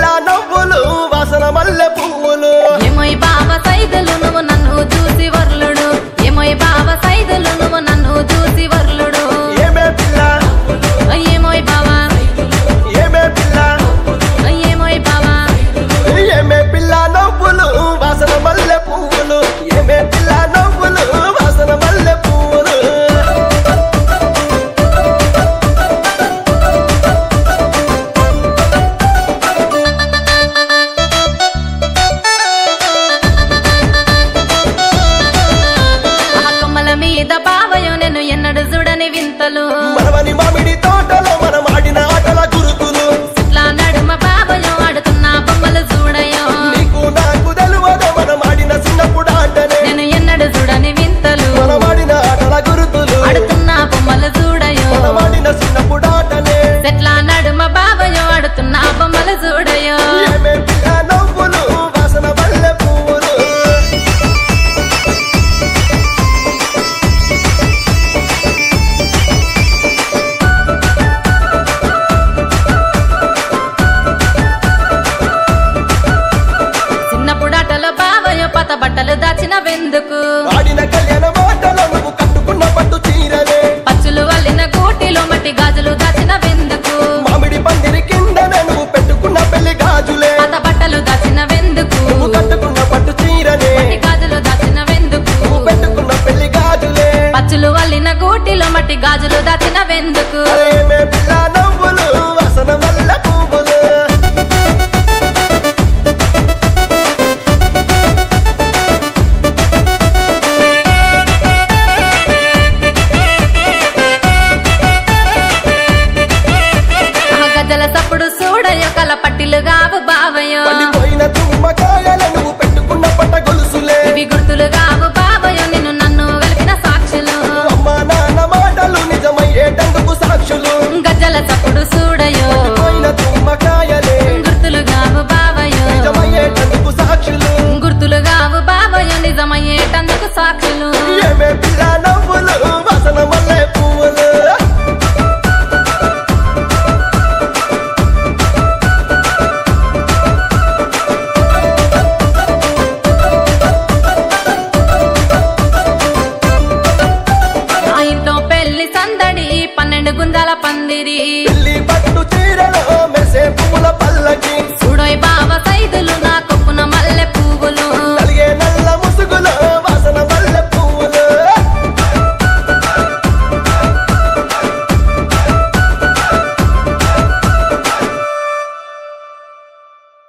పిల్ల నవ్వులు వాసన మల్లె పువ్వులు ఏమోయ్ బావ సైదులు నువ్వు నన్ను చూసి వర్లుడు ఏమోయ్ బావ సైదులు నువ్వు నన్ను చూసి వర్లుడు ఏమే పిల్ల ఏమోయ్ బావా ఏమే పిల్ల ఏమోయ్ బావా ఏమే పిల్ల నవ్వులు వాసన మల్లె పువ్వులు ఏమే పిల్ల నవ్వులు వాసన మల్లె పువ్వులు ఆ కొమ్మల మీద బావయో నేను ఎన్నడు చూడని వింతలు మనవని మామిడి తోటలో మనం ఆడిన ఆటల గురుతులు ఇట్లా నడుమ బావయో ఆడుతున్న బొమ్మలు చూడయో నీకు నాకు తెలువదో మనం ఆడిన చిన్నప్పుడు ఆటనే నేను ఎన్నడు చూడని వింతలు మనం ఆడిన ఆటల గురుతులు ఆడుతున్న బొమ్మలు చూడయో మనం ఆడిన చిన్నప్పుడు ఆటనే చెట్ల నడుమ బావయో ఆడుతున్న బొమ్మలు చూడయో ఏమే పిల్ల నవ్వులు వాసన మల్లె పువ్వులు చిన్నప్పుడు ఆటలో బావయో పత బట్టలు దాచిన వెందుకు ఆడిన కళ్యాణ మాటలో నువ్వు కట్టుకున్న పట్టు చీరలే పచ్చులు వల్లిన గూటిలో మట్టి గాజులు దాచిన వెందుకు మామిడి పందిరి కిందనే నువ్వు పెట్టుకున్న పెళ్లి గాజులే పత బట్టలు దాచిన వెందుకు నువ్వు కట్టుకున్న పట్టు చీరనే మట్టి గాజులు దాచిన వెందుకు నువ్వు పెట్టుకున్న పెళ్లి గాజులే పచ్చులు వల్లిన గూటిలో మట్టి గాజులు దాచిన వెందుకు ఏమే పిల్ల నవ్వులు వాసన మల్లె పువ్వులు ఆ గజల సప్పుడు చూడయో కల పట్టిలు గావు బావయో పండిపోయిన తుమ్మకాయల